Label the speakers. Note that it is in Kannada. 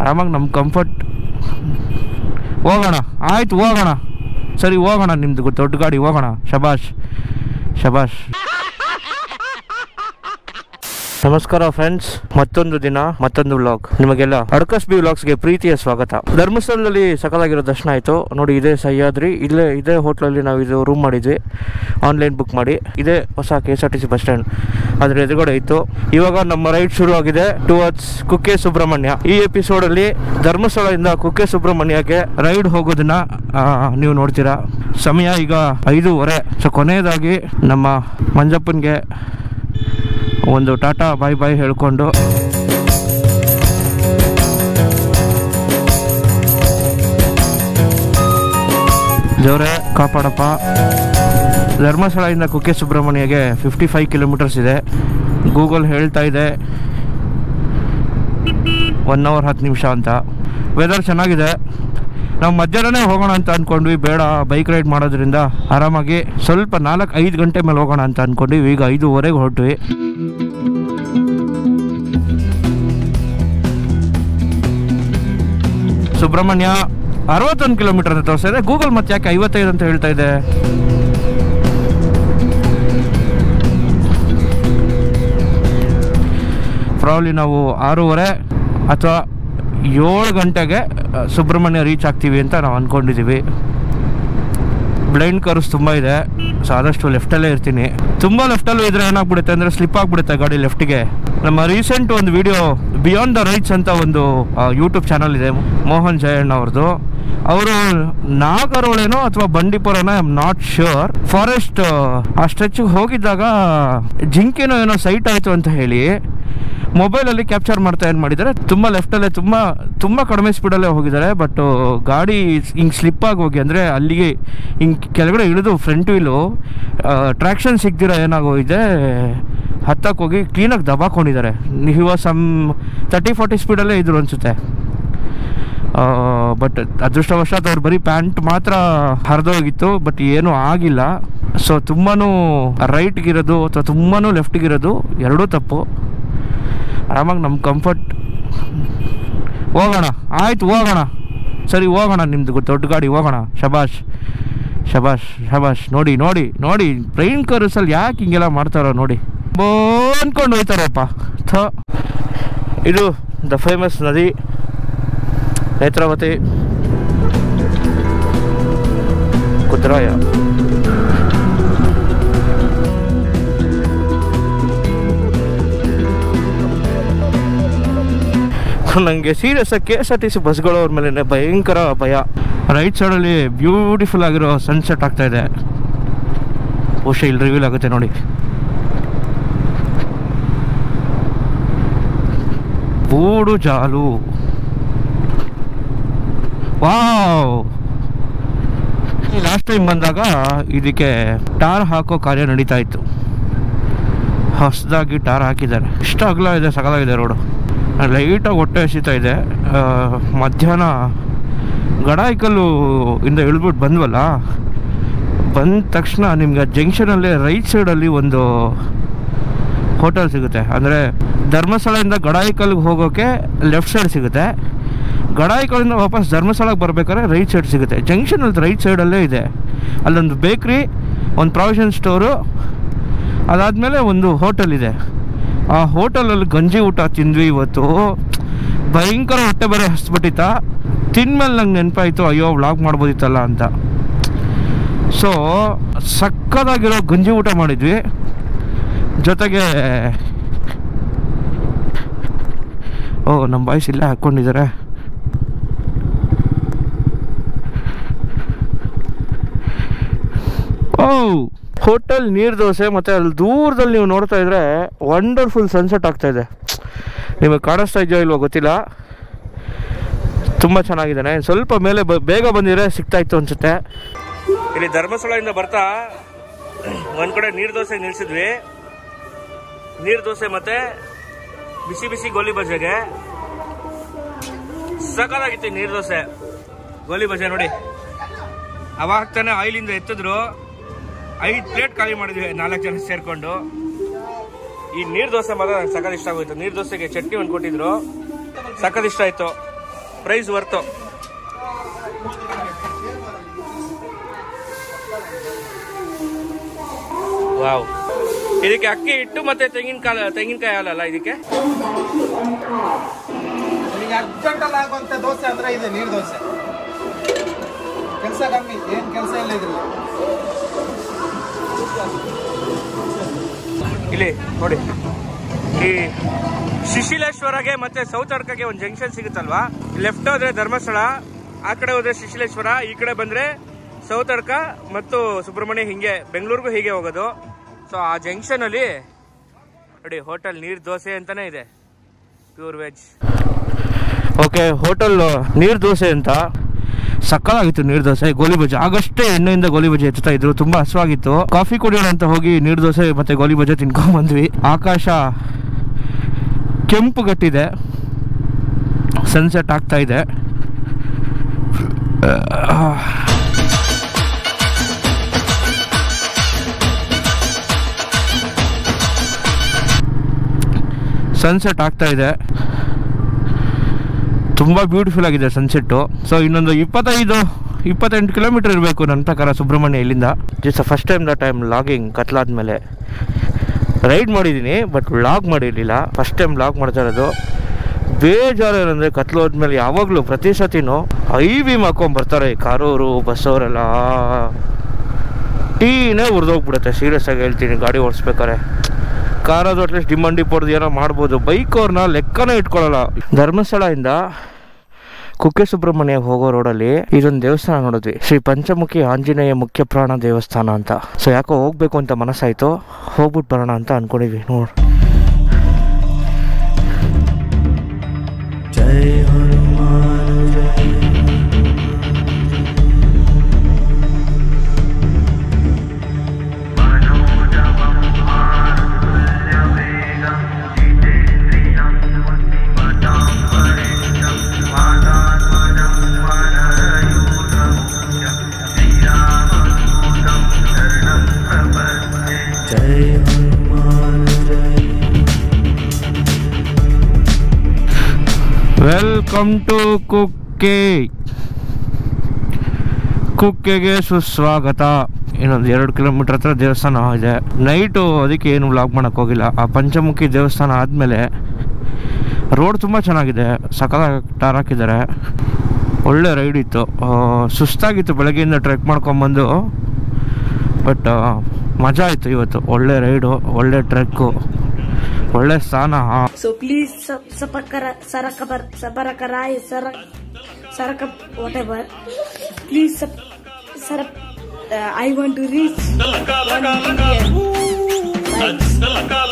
Speaker 1: ಆರಾಮಾಗಿ ನಮ್ಮ ಕಂಫರ್ಟ್ ಹೋಗೋಣ ಆಯ್ತು ಹೋಗೋಣ ಸರಿ ಹೋಗೋಣ ನಿಮ್ದು ದೊಡ್ಡ ಗಾಡಿ ಹೋಗೋಣ ಶಬಾಷ್ ಶಬಾಷ್ ನಮಸ್ಕಾರ ಫ್ರೆಂಡ್ಸ್ ಮತ್ತೊಂದು ದಿನ ಮತ್ತೊಂದು ವ್ಲಾಗ್ ನಿಮಗೆಲ್ಲ ಅಡ್ಕಸ್ ಬಿ ವ್ಲಾಗ್ಸ್ಗೆ ಪ್ರೀತಿಯ ಸ್ವಾಗತ ಧರ್ಮಸ್ಥಳದಲ್ಲಿ ಸಕಲಾಗಿರೋ ದರ್ಶನ ಆಯಿತು ನೋಡಿ ಇದೇ ಸಹ್ಯಾದ್ರಿ ಇಲ್ಲೇ ಇದೇ ಹೋಟ್ಲಲ್ಲಿ ನಾವು ಇದು ರೂಮ್ ಮಾಡಿದ್ವಿ ಆನ್ಲೈನ್ ಬುಕ್ ಮಾಡಿ ಇದೇ ಹೊಸ K S R T C bus stand ಅದ್ರ ಎದುರುಗಡೆ ಇತ್ತು ಇವಾಗ ನಮ್ಮ ರೈಡ್ ಶುರು ಆಗಿದೆ ಟುವರ್ಡ್ಸ್ ಕುಕ್ಕೆ ಸುಬ್ರಹ್ಮಣ್ಯ ಈ ಎಪಿಸೋಡಲ್ಲಿ ಧರ್ಮಸ್ಥಳದಿಂದ ಕುಕ್ಕೆ ಸುಬ್ರಹ್ಮಣ್ಯಕ್ಕೆ ರೈಡ್ ಹೋಗೋದನ್ನ ಆ, ನೀವು ನೋಡ್ತೀರಾ ಸಮಯ ಈಗ ಐದೂವರೆ ಸೊ ಕೊನೆಯದಾಗಿ ನಮ್ಮ ಮಂಜಪ್ಪನ್ಗೆ ಒಂದು ಟಾಟಾ ಬಾಯ್ ಬಾಯ್ ಹೇಳ್ಕೊಂಡು ದೇವರೇ ಕಾಪಾಡಪ್ಪ ಧರ್ಮಸ್ಥಳದಿಂದ ಕುಕ್ಕೆ ಸುಬ್ರಹ್ಮಣ್ಯಗೆ ಫಿಫ್ಟಿ ಫೈವ್ ಕಿಲೋಮೀಟರ್ಸ್ ಇದೆ ಗೂಗಲ್ ಹೇಳ್ತಾ ಇದೆ ಒನ್ ಅವರ್ ಹತ್ತು ನಿಮಿಷ ಅಂತ ವೆದರ್ ಚೆನ್ನಾಗಿದೆ ನಾವು ಮಧ್ಯಾಹ್ನನೇ ಹೋಗೋಣ ಅಂತ ಅಂದ್ಕೊಂಡ್ವಿ ಬೇಡ ಬೈಕ್ ರೈಡ್ ಮಾಡೋದ್ರಿಂದ ಆರಾಮಾಗಿ ಸ್ವಲ್ಪ ನಾಲ್ಕು ಐದು ಗಂಟೆ ಮೇಲೆ ಹೋಗೋಣ ಅಂತ ಅಂದ್ಕೊಂಡ್ವಿ ಈಗ ಐದೂವರೆಗೆ ಹೊರಟ್ವಿ ಸುಬ್ರಹ್ಮಣ್ಯ ಅರವತ್ತೊಂದು ಕಿಲೋಮೀಟರ್ ಅಂತ ತೋರಿಸ್ತಾ ಇದೆ ಗೂಗಲ್ ಮತ್ತೆ ಯಾಕೆ ಐವತ್ತೈದು ಅಂತ ಹೇಳ್ತಾ ಇದೆ ಪ್ರಾಬ್ಲಿ ನಾವು ಆರೂವರೆ ಅಥವಾ ಏಳು ಗಂಟೆಗೆ ಅ, ಸುಬ್ರಹ್ಮಣ್ಯ ರೀಚ್ ಆಗ್ತೀವಿ ಅಂತ ನಾವು ಅಂದ್ಕೊಂಡಿದ್ದೀವಿ ಬ್ಲೈಂಡ್ ಕರ್ಸ್ ತುಂಬ ಇದೆ ಸೊ ಆದಷ್ಟು ಲೆಫ್ಟಲ್ಲೇ ಇರ್ತೀನಿ ತುಂಬ ಲೆಫ್ಟಲ್ಲೂ ಇದ್ರೆ ಏನಾಗ್ಬಿಡುತ್ತೆ ಅಂದರೆ ಸ್ಲಿಪ್ ಆಗಿಬಿಡುತ್ತೆ ಗಾಡಿ ಲೆಫ್ಟಿಗೆ ನಮ್ಮ ರೀಸೆಂಟ್ ಒಂದು ವಿಡಿಯೋ ಬಿಯಾಂಡ್ ದ ರೈಟ್ಸ್ ಅಂತ ಒಂದು ಯೂಟ್ಯೂಬ್ ಚಾನಲ್ ಇದೆ ಮೋಹನ್ ಜಯಣ್ಣ ಅವ್ರದ್ದು ಅವರು ನಾಗರೋಳೇನೋ ಅಥವಾ ಬಂಡೀಪುರನೋ I am not sure forest ಆ ಸ್ಟ್ರೆಚ್ಗೆ ಹೋಗಿದ್ದಾಗ ಜಿಂಕೆನೋ ಏನೋ ಸೈಟ್ ಆಯಿತು ಅಂತ ಹೇಳಿ ಮೊಬೈಲಲ್ಲಿ ಕ್ಯಾಪ್ಚರ್ ಮಾಡ್ತಾ ಏನು ಮಾಡಿದ್ದಾರೆ ತುಂಬ ಲೆಫ್ಟಲ್ಲೇ ತುಂಬ ತುಂಬ ಕಡಿಮೆ ಸ್ಪೀಡಲ್ಲೇ ಹೋಗಿದ್ದಾರೆ ಬಟ್ ಗಾಡಿ ಹಿಂಗೆ ಸ್ಲಿಪ್ ಆಗಿ ಹೋಗಿ ಅಂದರೆ ಅಲ್ಲಿಗೆ ಹಿಂಗೆ ಕೆಳಗಡೆ ಇಳಿದು ಫ್ರಂಟ್ ವೀಲು ಟ್ರ್ಯಾಕ್ಷನ್ ಸಿಗ್ದಿರ ಏನಾಗೋಗಿದೆ ಹತ್ತಕ್ಕೆ ಹೋಗಿ ಕ್ಲೀನಾಗಿ ದಬಾಕೊಂಡಿದ್ದಾರೆ ನೀವು ಸಮ್ ತರ್ಟಿ ಫಾರ್ಟಿ ಸ್ಪೀಡಲ್ಲೇ ಇದ್ರು ಅನಿಸುತ್ತೆ ಬಟ್ ಅದೃಷ್ಟವಶಾತ್ ಅವ್ರು ಬರೀ ಪ್ಯಾಂಟ್ ಮಾತ್ರ ಹರಿದೋಗಿತ್ತು ಬಟ್ ಏನೂ ಆಗಿಲ್ಲ ಸೊ ತುಂಬಾ ರೈಟ್ಗಿರೋದು ಅಥವಾ ತುಂಬಾ ಲೆಫ್ಟ್ಗಿರೋದು ಎರಡೂ ತಪ್ಪು ಆರಾಮಾಗಿ ನಮ್ಮ ಕಂಫರ್ಟ್ ಹೋಗೋಣ ಆಯ್ತು ಹೋಗೋಣ ಸರಿ ಹೋಗೋಣ ನಿಮ್ದು ದೊಡ್ಡ ಗಾಡಿ ಹೋಗೋಣ ಶಬಾಷ್ ಶಬಾಷ್ ಶಬಾಷ್ ನೋಡಿ ನೋಡಿ ನೋಡಿ ಟ್ರೈನ್ ಕರ್ಸಲ್ಲಿ ಯಾಕೆ ಹಿಂಗೆಲ್ಲ ಮಾಡ್ತಾರೋ ನೋಡಿ ಬೋ ಅನ್ಕೊಂಡು ಹೋಯ್ತಾರಪ್ಪ ಥ ಇದು ದ ಫೇಮಸ್ ನದಿ ನೇತ್ರಾವತಿ ಕುದ್ರಾಯ ನನಗೆ serious K S R T C ಬಸ್ಗಳು ಅವ್ರ ಮೇಲೆ ಭಯಂಕರ ಭಯ ರೈಟ್ ಸೈಡಲ್ಲಿ ಬ್ಯೂಟಿಫುಲ್ ಆಗಿರೋ ಸನ್ಸೆಟ್ ಆಗ್ತಾ ಇದೆ ಬಹುಶಃ ಇಲ್ಲಿ ರಿವೀಲ್ ಆಗುತ್ತೆ ನೋಡಿ ಬೂಡು ಜಾಲು ವಾವ್ ಲಾಸ್ಟ್ ಟೈಮ್ ಬಂದಾಗ ಇದಕ್ಕೆ ಟಾರ್ ಹಾಕೋ ಕಾರ್ಯ ನಡೀತಾ ಇತ್ತು ಹೊಸದಾಗಿ ಟಾರ್ ಹಾಕಿದ್ದಾರೆ ಇಷ್ಟ ಅಗಲ ಇದೆ ಸಗಲಾಗಿದೆ ರೋಡು ಲೈಟಾಗಿ ಹೊಟ್ಟೆ ಹಸಿತಾ ಇದೆ ಆ, ಮಧ್ಯಾಹ್ನ ಗಡಾಯಿಕಲ್ಲು ಇಂದ ಇಳಿದ್ಬಿಟ್ಟು ಬಂದ್ವಲ್ಲ ಬಂದ ತಕ್ಷಣ ನಿಮ್ಗೆ ಜಂಕ್ಷನಲ್ಲೇ ರೈಟ್ ಸೈಡಲ್ಲಿ ಒಂದು ಹೋಟೆಲ್ ಸಿಗುತ್ತೆ ಅಂದರೆ ಧರ್ಮಸ್ಥಳದಿಂದ ಗಡಾಯಿಕಲ್ಗೆ ಹೋಗೋಕ್ಕೆ ಲೆಫ್ಟ್ ಸೈಡ್ ಸಿಗುತ್ತೆ ಗಡಾಯಿಕಲ್ಲಿಂದ ವಾಪಸ್ ಧರ್ಮಸ್ಥಳಕ್ಕೆ ಬರ್ಬೇಕಾದ್ರೆ ರೈಟ್ ಸೈಡ್ ಸಿಗುತ್ತೆ ಜಂಕ್ಷನಲ್ಲಿ ರೈಟ್ ಸೈಡಲ್ಲೇ ಇದೆ ಅಲ್ಲೊಂದು ಬೇಕ್ರಿ ಒಂದು ಪ್ರಾವಿಷನ್ ಸ್ಟೋರು ಅದಾದಮೇಲೆ ಒಂದು ಹೋಟೆಲ್ ಇದೆ ಆ ಹೋಟೆಲಲ್ಲಿ ಗಂಜಿ ಊಟ ತಿಂದ್ವಿ ಇವತ್ತು ಭಯಂಕರ ಹೊಟ್ಟೆ ಬೇರೆ ಹಸ್ಬಿಟ್ಟಿತ್ತ ತಿಂದ್ಮೇಲೆ ನಂಗೆ ನೆನಪಾಯಿತು ಅಯ್ಯೋ ವ್ಲಾಗ್ ಮಾಡ್ಬೋದಿತ್ತಲ್ಲ ಅಂತ ಸೊ ಸಕ್ಕದಾಗಿರೋ ಗಂಜಿ ಊಟ ಮಾಡಿದ್ವಿ ಜೊತೆಗೆ ಓ ನಮ್ಮ ಬಾಯ್ಸ್ ಇಲ್ಲೇ ಹಾಕ್ಕೊಂಡಿದ್ದಾರೆ ಓ ಹೋಟೆಲ್ ನೀರು ದೋಸೆ ಮತ್ತು ಅಲ್ಲಿ ದೂರದಲ್ಲಿ ನೀವು ನೋಡ್ತಾ ಇದ್ರೆ ವಂಡರ್ಫುಲ್ ಸನ್ಸೆಟ್ ಆಗ್ತಾ ಇದೆ ನಿಮಗೆ ಕಾಣಿಸ್ತಾ ಇದೆಯೋ ಇಲ್ವೋ ಗೊತ್ತಿಲ್ಲ ತುಂಬ ಚೆನ್ನಾಗಿದ್ದಾನೆ ಸ್ವಲ್ಪ ಮೇಲೆ ಬ- ಬೇಗ ಬಂದಿದ್ರೆ ಸಿಗ್ತಾ ಇತ್ತು ಅನ್ಸುತ್ತೆ ಇಲ್ಲಿ ಧರ್ಮಸ್ಥಳದಿಂದ ಬರ್ತಾ ಒಂದ್ ಕಡೆ ನೀರು ದೋಸೆ ನಿಲ್ಸಿದ್ವಿ ನೀರು ದೋಸೆ ಮತ್ತೆ ಬಿಸಿ ಬಿಸಿ ಗೋಲಿ ಬಜೆಗೆ ಸಕಲಾಗಿತ್ತು ಈ ನೀರು ದೋಸೆ ಗೋಲಿ ಬಜೆ ನೋಡಿ ಅವಾಗ ತಾನೇ ಆಯಿಲಿಂದ ಎತ್ತಿದ್ರು ಐದು ಪ್ಲೇಟ್ ಖಾಲಿ ಮಾಡಿದ್ವಿ ನಾಲ್ಕು ಜನ ಸೇರ್ಕೊಂಡು ಈ ನೀರು ದೋಸೆ ಮಾತ್ರ ನಂಗೆ ಸಖತ್ ಇಷ್ಟ ಆಗೋಯ್ತು ನೀರು ದೋಸೆಗೆ ಚಟ್ನಿ ಒಂದು ಕೊಟ್ಟಿದ್ರು ಸಖತ್ ಇಷ್ಟ ಆಯ್ತು ಪ್ರೈಸ್ ವರ್ತು ವಾವ್ ಇದಕ್ಕೆ ಅಕ್ಕಿ ಹಿಟ್ಟು ಮತ್ತೆ ತೆಂಗಿನಕಾಯಿ ತೆಂಗಿನಕಾಯಿ ಹಾಲಲ್ಲ ಇದಕ್ಕೆ
Speaker 2: ನಿಮಗೆ ಅರ್ಜೆಂಟಲ್ಲಿ ಆಗುವಂಥ ದೋಸೆ ಅಂದ್ರೆ ಇದೆ ನೀರು ದೋಸೆ ಕೆಲಸ ಕಮ್ಮಿ ಏನು ಕೆಲಸ ಇಲ್ಲ ಇದ್ರಲ್ಲಿ
Speaker 1: ಇಲ್ಲಿ ನೋಡಿ ಈ ಶಿಶಿಲೇಶ್ವರಗೆ ಮತ್ತೆ ಸೌತ್ ಅಡ್ಕಗೆ ಒಂದು ಜಂಕ್ಷನ್ ಸಿಗುತ್ತಲ್ವಾ ಲೆಫ್ಟ್ ಹೋದ್ರೆ ಧರ್ಮಸ್ಥಳ ಆ ಕಡೆ ಹೋದ್ರೆ ಶಿಶಿಲೇಶ್ವರ ಈ ಕಡೆ ಬಂದ್ರೆ ಸೌತ್ ಅಡ್ಕ ಮತ್ತು ಸುಬ್ರಹ್ಮಣ್ಯ ಹಿಂಗೆ ಬೆಂಗಳೂರಿಗೂ ಹೀಗೆ ಹೋಗೋದು ಸೊ ಆ ಜಂಕ್ಷನ್ ಅಲ್ಲಿ ನೋಡಿ ಹೋಟೆಲ್ ನೀರ್ ದೋಸೆ ಅಂತಾನೆ ಇದೆ ಪ್ಯೂರ್ ವೆಜ್ ಓಕೆ ಹೋಟೆಲ್ ನೀರ್ ದೋಸೆ ಅಂತ ಸಕ್ಕಲಾಗಿತ್ತು ನೀರ್ ದೋಸೆ ಗೋಲಿ ಬಜೆ ಆಗಷ್ಟೇ ಎಣ್ಣೆಯಿಂದ ಗೋಲಿ ಬಜೆ ಎತ್ತಾ ಇದ್ರು ತುಂಬಾ ಹಸುವಾಗಿತ್ತು ಕಾಫಿ ಕುಡಿಯೋಣ ಅಂತ ಹೋಗಿ ನೀರ್ ದೋಸೆ ಮತ್ತೆ ಗೋಲಿ ಬಜೆ ತಿನ್ಕೊಂಡ್ ಬಂದ್ವಿ ಆಕಾಶ ಕೆಂಪು ಗಟ್ಟಿದೆ ಸನ್ಸೆಟ್ ಆಗ್ತಾ ಇದೆ ಸನ್ಸೆಟ್ ಆಗ್ತಾ ಇದೆ ತುಂಬ ಬ್ಯೂಟಿಫುಲ್ ಆಗಿದೆ ಸನ್ಸೆಟ್ಟು ಸೊ ಇನ್ನೊಂದು ಇಪ್ಪತ್ತೈದು ಇಪ್ಪತ್ತೆಂಟು ಕಿಲೋಮೀಟರ್ ಇರಬೇಕು ನನ್ನ ಪ್ರಕಾರ ಸುಬ್ರಹ್ಮಣ್ಯ ಇಲ್ಲಿಂದ just first time the time logging ಕತ್ಲಾದ್ಮೇಲೆ ರೈಡ್ ಮಾಡಿದ್ದೀನಿ ಬಟ್ ಲಾಗ್ ಮಾಡಿರಲಿಲ್ಲ ಫಸ್ಟ್ ಟೈಮ್ ಲಾಗ್ ಮಾಡ್ತಾ ಇರೋದು ಬೇಜಾರು ಏನಂದರೆ ಕತ್ಲು ಹೋದ್ಮೇಲೆ ಯಾವಾಗಲೂ ಪ್ರತಿ ಸತಿನೂ ಐ ವಿ ಹಾಕೊಂಡ್ ಬರ್ತಾರೆ ಈ ಕಾರವರು ಬಸ್ಸವರೆಲ್ಲ ಟೀನೇ ಉರಿದೋಗ್ಬಿಡುತ್ತೆ ಸೀರಿಯಸ್ ಆಗಿ ಹೇಳ್ತೀನಿ ಗಾಡಿ ಓಡಿಸ್ಬೇಕಾರೆ ಕಾರದು ಅಟ್ಲೀಸ್ಟ್ ಡಿಮಂಡಿ ಪಡ್ದು ಏನೋ ಮಾಡ್ಬೋದು ಬೈಕ್ ಅವ್ರನ್ನ ಲೆಕ್ಕನೇ ಇಟ್ಕೊಳ್ಳಲ್ಲ ಧರ್ಮಸ್ಥಳದಿಂದ ಕುಕ್ಕೆ ಸುಬ್ರಹ್ಮಣ್ಯ ಹೋಗೋ ರೋಡಲ್ಲಿ ಇದೊಂದು ದೇವಸ್ಥಾನ ನೋಡಿದ್ವಿ ಶ್ರೀ ಪಂಚಮುಖಿ ಆಂಜನೇಯ ಮುಖ್ಯ ಪ್ರಾಣ ದೇವಸ್ಥಾನ ಅಂತ ಸೊ ಯಾಕೋ ಹೋಗ್ಬೇಕು ಅಂತ ಮನಸ್ಸಾಯ್ತು ಹೋಗ್ಬಿಟ್ಟು ಬರೋಣ ಅಂತ ಅನ್ಕೊಂಡಿದ್ವಿ ನೋಡ್ ವೆಲ್ಕಮ್ ಟು ಕುಕ್ಕೆ ಕುಕ್ಕೆಗೆ ಸುಸ್ವಾಗತ ಇನ್ನೊಂದು ಎರಡು ಕಿಲೋಮೀಟರ್ ಹತ್ರ ದೇವಸ್ಥಾನ ಇದೆ ನೈಟು ಅದಕ್ಕೆ ಏನು ವ್ಲಾಗ್ ಮಾಡೋಕ್ಕೆ ಹೋಗಿಲ್ಲ ಆ ಪಂಚಮುಖಿ ದೇವಸ್ಥಾನ ಆದಮೇಲೆ ರೋಡ್ ತುಂಬ ಚೆನ್ನಾಗಿದೆ ಸಕಲ ಟಾರ್ ಹಾಕಿದ್ದಾರೆ ಒಳ್ಳೆ ರೈಡ್ ಇತ್ತು ಆ, ಸುಸ್ತಾಗಿತ್ತು ಬೆಳಗ್ಗೆಯಿಂದ ಟ್ರೆಕ್ ಮಾಡ್ಕೊಂಬಂದು ಬಟ್ ಮಜಾ ಆಯಿತು ಇವತ್ತು ಒಳ್ಳೆ ರೈಡು ಒಳ್ಳೆ ಟ್ರೆಕ್ಕು ಒಳ್ಳೆ ಸ್ಥಾನ
Speaker 3: So please sub sapakara sarakabar sabarakarai sarak sarakap whatever. Please sub sarap. Uh, I want to reach one million. Likes.